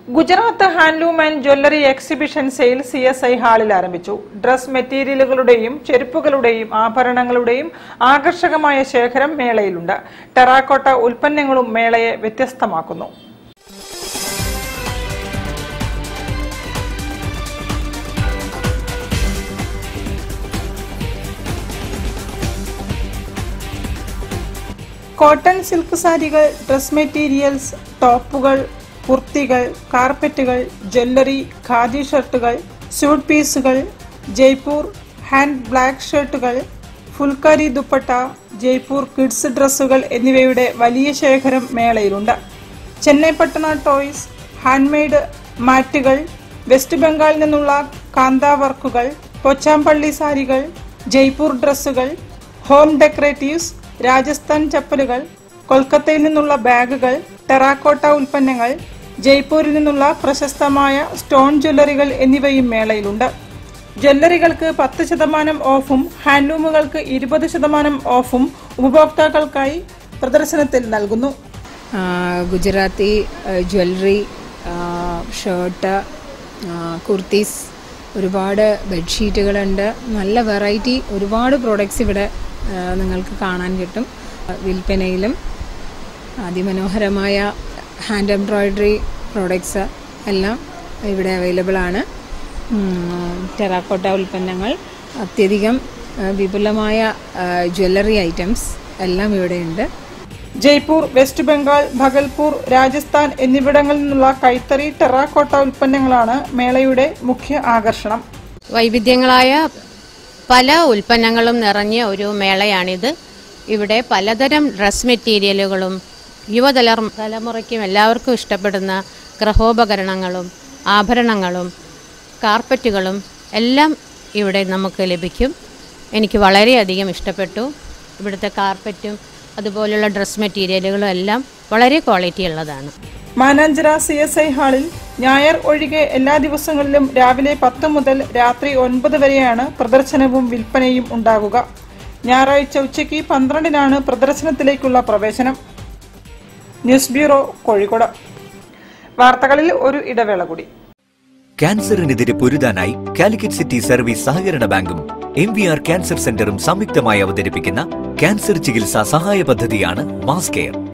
Gujarat handloom and jewellery exhibition sale C S I ഹാളിൽ ആരംഭിച്ചു dress മെറ്റീരിയലുകളുടെയും ചെരുപ്പുകളുടെയും ആഭരണങ്ങളുടെയും ആകർഷകമായ ശേഖരം മേളയിലുണ്ട് ടെറാക്കോട്ട ഉൽപ്പന്നങ്ങളും മേളയെ വ്യത്യസ്തമാക്കുന്നു കോട്ടൺ സിൽക്ക് സാരികൾ ഡ്രസ് മെറ്റീരിയൽസ് ടോപ്പുകൾ കുർത്തികൾ കാർപ്പറ്റുകൾ ജ്വല്ലറി ഖാദി ഷർട്ടുകൾ സ്യൂട്ട് പീസുകൾ ജയ്പൂർ ഹാൻഡ് ബ്ലാക്ക് ഷർട്ടുകൾ ഫുൽക്കാരി ദുപ്പട്ട ജയ്പൂർ കിഡ്സ് ഡ്രസ്സുകൾ എന്നിവയുടെ വലിയ ശേഖരം മേളയിലുണ്ട് ചെന്നൈ പട്ടണ ടോയ്സ് ഹാൻഡ്മെയ്ഡ് മാറ്റുകൾ വെസ്റ്റ് ബംഗാളിൽ നിന്നുള്ള കാന്ത വർക്കുകൾ കൊച്ചാമ്പള്ളി സാരികൾ ജയ്പൂർ ഡ്രസ്സുകൾ ഹോം ഡെക്കറേറ്റീവ്സ് രാജസ്ഥാൻ ചപ്പലുകൾ കൊൽക്കത്തയിൽ നിന്നുള്ള ബാഗുകൾ ടെറാക്കോട്ട ഉൽപ്പന്നങ്ങൾ ജയ്പൂരിൽ നിന്നുള്ള പ്രശസ്തമായ സ്റ്റോൺ ജ്വല്ലറികൾ എന്നിവയും മേളയിലുണ്ട് ജ്വല്ലറികൾക്ക് പത്ത് ശതമാനം ഓഫും ഹാൻഡ്ലൂമുകൾക്ക് ഇരുപത് ശതമാനം ഓഫും ഉപഭോക്താക്കൾക്കായി പ്രദർശനത്തിൽ നൽകുന്നു ആ, ഗുജറാത്തി ആ, ജ്വല്ലറി ആ, ഷർട്ട് ആ, കുർത്തീസ് ഒരുപാട് ബെഡ്ഷീറ്റുകളുണ്ട് നല്ല വെറൈറ്റി ഒരുപാട് പ്രോഡക്റ്റ്സ് ഇവിടെ ആ, നിങ്ങൾക്ക് കാണാൻ കിട്ടും വിൽപ്പനയിലും അതിമനോഹരമായ ഹാൻഡ് എംബ്രോയ്ഡറി പ്രോഡക്ട്സ് എല്ലാം ഇവിടെ അവൈലബിൾ ആണ് ഉം, ടെറാക്കോട്ട ഉൽപ്പന്നങ്ങൾ അത്യധികം ആ, വിപുലമായ ആ, ജ്വല്ലറി ഐറ്റംസ് എല്ലാം ഇവിടെയുണ്ട് ജയ്പൂർ വെസ്റ്റ് ബംഗാൾ ഭഗൽപൂർ രാജസ്ഥാൻ എന്നിവിടങ്ങളിൽ നിന്നുള്ള കൈത്തറി ടെറാക്കോട്ട ഉൽപ്പന്നങ്ങളാണ് മേളയുടെ മുഖ്യ ആകർഷണം വൈവിധ്യങ്ങളായ പല ഉൽപ്പന്നങ്ങളും നിറഞ്ഞ ഒരു മേളയാണിത് ഇവിടെ പലതരം ഡ്രസ് മെറ്റീരിയലുകളും യുവതല തലമുറയ്ക്കും എല്ലാവർക്കും ഇഷ്ടപ്പെടുന്ന ഗൃഹോപകരണങ്ങളും ആഭരണങ്ങളും കാർപ്പറ്റുകളും എല്ലാം ഇവിടെ നമുക്ക് ലഭിക്കും എനിക്ക് വളരെയധികം ഇഷ്ടപ്പെട്ടു ഇവിടുത്തെ കാർപ്പറ്റും അതുപോലുള്ള ഡ്രസ് മെറ്റീരിയലുകളും എല്ലാം വളരെ ക്വാളിറ്റി ഉള്ളതാണ് മാനാഞ്ചിറ സി എസ് ഐ ഹാളിൽ ഞായർ ഒഴികെ എല്ലാ ദിവസങ്ങളിലും രാവിലെ പത്ത് മുതൽ രാത്രി ഒൻപത് വരെയാണ് പ്രദർശനവും വിൽപ്പനയും ഉണ്ടാകുക ഞായറാഴ്ച ഉച്ചയ്ക്ക് പന്ത്രണ്ടിനാണ് പ്രദർശനത്തിലേക്കുള്ള പ്രവേശനം ന്യൂസ് ബ്യൂറോ കോഴിക്കോട് വാർത്തകളിൽ ഒരു ഇടവേള കൂടി ക്യാൻസറിനെതിരെ പൊരുതാനായി കാലിക്കറ്റ് സിറ്റി സർവീസ് സഹകരണ ബാങ്കും എം വി ആർ ക്യാൻസർ സെന്ററും സംയുക്തമായി അവതരിപ്പിക്കുന്ന ക്യാൻസർ ചികിത്സാ സഹായ പദ്ധതിയാണ് മാസ് കെയർ